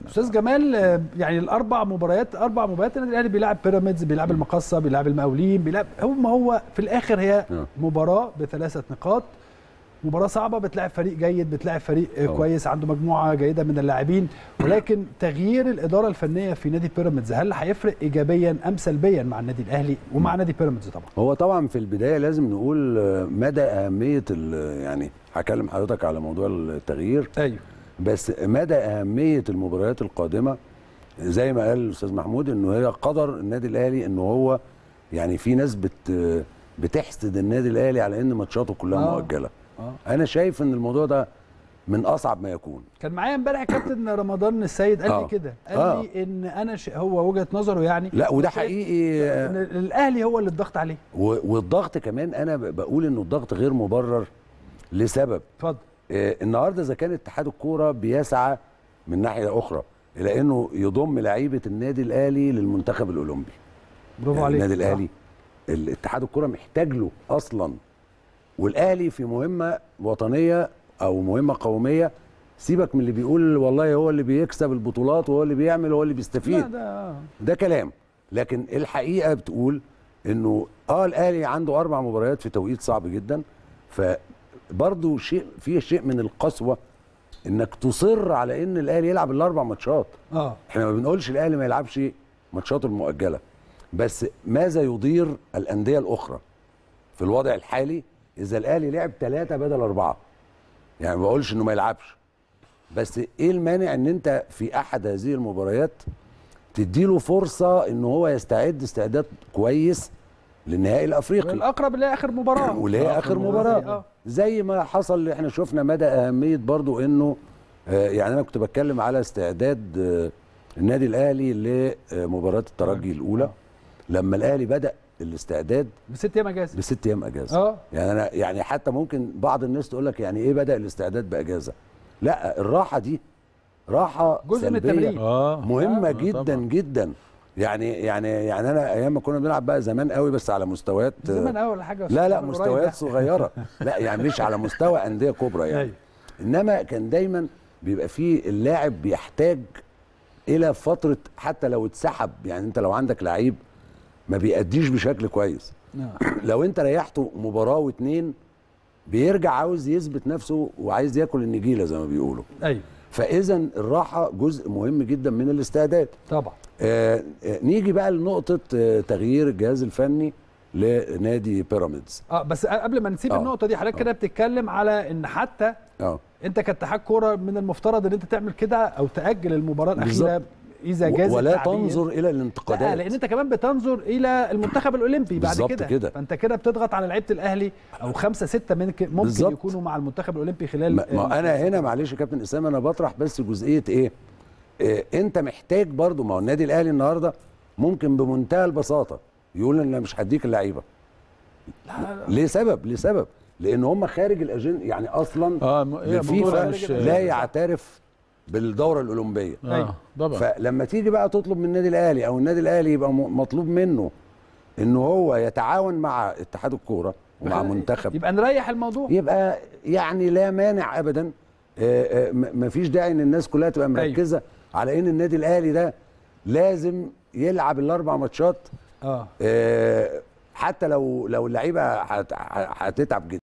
استاذ جمال آه، يعني الاربع مباريات اربع مباريات النادي الاهلي بيلعب بيراميدز بيلعب المقصه بيلعب المقاولين بيلعب هو ما هو في الاخر هي آه. مباراه بثلاثه نقاط مباراه صعبه بتلاعب فريق جيد بتلاعب فريق آه، طبعا. كويس عنده مجموعه جيده من اللاعبين ولكن تغيير الاداره الفنيه في نادي بيراميدز هل هيفرق ايجابيا ام سلبيا مع النادي الاهلي ومع نادي بيراميدز طبعا هو طبعا في البدايه لازم نقول آه، مدى اهميه ال- يعني هكلم حضرتك على موضوع التغيير ايوه بس مدى اهميه المباريات القادمه زي ما قال الاستاذ محمود انه هي قدر النادي الاهلي انه هو يعني في ناس بت بتحسد النادي الاهلي على ان ماتشاته كلها آه. مؤجله اه انا شايف ان الموضوع ده من اصعب ما يكون كان معايا امبارح كابتن رمضان السيد قال لي آه. كده قال آه. لي ان انا ش... هو وجهه نظره يعني لا وده شايف حقيقي آه، ان الاهلي هو اللي الضغط عليه و- والضغط كمان انا ب- بقول انه الضغط غير مبرر لسبب اتفضل آه، النهارده اذا كان اتحاد الكوره بيسعى من ناحيه اخرى الى انه يضم لعيبه النادي الاهلي للمنتخب الاولمبي برافو يعني عليك النادي الاهلي الاتحاد الكوره محتاج له اصلا والاهلي في مهمه وطنيه او مهمه قوميه سيبك من اللي بيقول والله هو اللي بيكسب البطولات وهو اللي بيعمل وهو اللي لا بيستفيد ده آه. ده كلام لكن الحقيقه بتقول انه اه الاهلي عنده اربع مباريات في توقيت صعب جدا فبرضه شيء فيه شيء من القسوه انك تصر على ان الاهلي يلعب الاربع ماتشات اه احنا ما بنقولش الاهلي ما يلعبش ماتشاته المؤجله بس ماذا يضير الانديه الاخرى في الوضع الحالي اذا الاهلي لعب ثلاثه بدل اربعه يعني ما بقولش انه ما يلعبش بس ايه المانع ان انت في احد هذه المباريات تديله فرصه ان هو يستعد استعداد كويس للنهائي الافريقي الاقرب اللي هي اخر مباراه واللي هي اخر مباراه اه زي ما حصل احنا شفنا مدى اهميه برضو انه آه، يعني انا كنت بتكلم على استعداد آه، النادي الاهلي لمباراه الترجي الاولى لما الاهلي بدا الاستعداد بست ايام اجازه بست ايام اجازه اه يعني انا يعني حتى ممكن بعض الناس تقول لك يعني ايه بدا الاستعداد باجازه لا الراحه دي راحه جزء من سلبية التمرين. اه مهمه آه، جدا طبعاً. جدا يعني يعني يعني انا ايام ما كنا بنلعب بقى زمان قوي بس على مستويات آه، زمان اول حاجه لا لا قريب ده. مستويات صغيره لا يعني مش على مستوى انديه كبرى يعني أيوة. انما كان دايما بيبقى فيه اللاعب بيحتاج الى فتره حتى لو اتسحب يعني انت لو عندك لعيب ما بيأديش بشكل كويس آه. لو انت ريحته مباراه واتنين بيرجع عاوز يثبت نفسه وعايز ياكل النجيله زي ما بيقولوا ايوه فاذا الراحه جزء مهم جدا من الاستعداد طبعا آه آه، نيجي بقى لنقطه آه تغيير الجهاز الفني لنادي بيراميدز اه بس قبل ما نسيب آه. النقطه دي حضرتك آه. كده بتتكلم على ان حتى اه انت كاتحاد كوره من المفترض ان انت تعمل كده او تاجل المباراه الاخيره بالظبط. اذا جاز ولا التعبير. تنظر الى لا الانتقادات لان انت كمان بتنظر الى المنتخب الاولمبي بعد بالظبط كده كده. فانت كده بتضغط على لعيبه الاهلي او خمسه سته ممكن ممكن بالظبط. يكونوا مع المنتخب الاولمبي خلال ما ما انا هنا معلش يا كابتن اسامه انا بطرح بس جزئيه ايه آه انت محتاج برضو ما هو النادي الاهلي النهارده ممكن بمنتهى البساطه يقول ان انا مش هديك اللعيبه ليه سبب ليه سبب لان هم خارج الاجن يعني اصلا اه م- هي الفيفا بطولة مش- لا يعترف بالدوره الاولمبيه اه طبعا فلما تيجي بقى تطلب من النادي الاهلي او النادي الاهلي يبقى م- مطلوب منه ان هو يتعاون مع اتحاد الكوره ومع منتخب يبقى نريح الموضوع يبقى يعني لا مانع ابدا آه، آه، م- مفيش داعي ان الناس كلها تبقى مركزه على ان النادي الاهلي ده لازم يلعب الاربع ماتشات اه آه، حتى لو لو اللعيبه هت- هتتعب جدا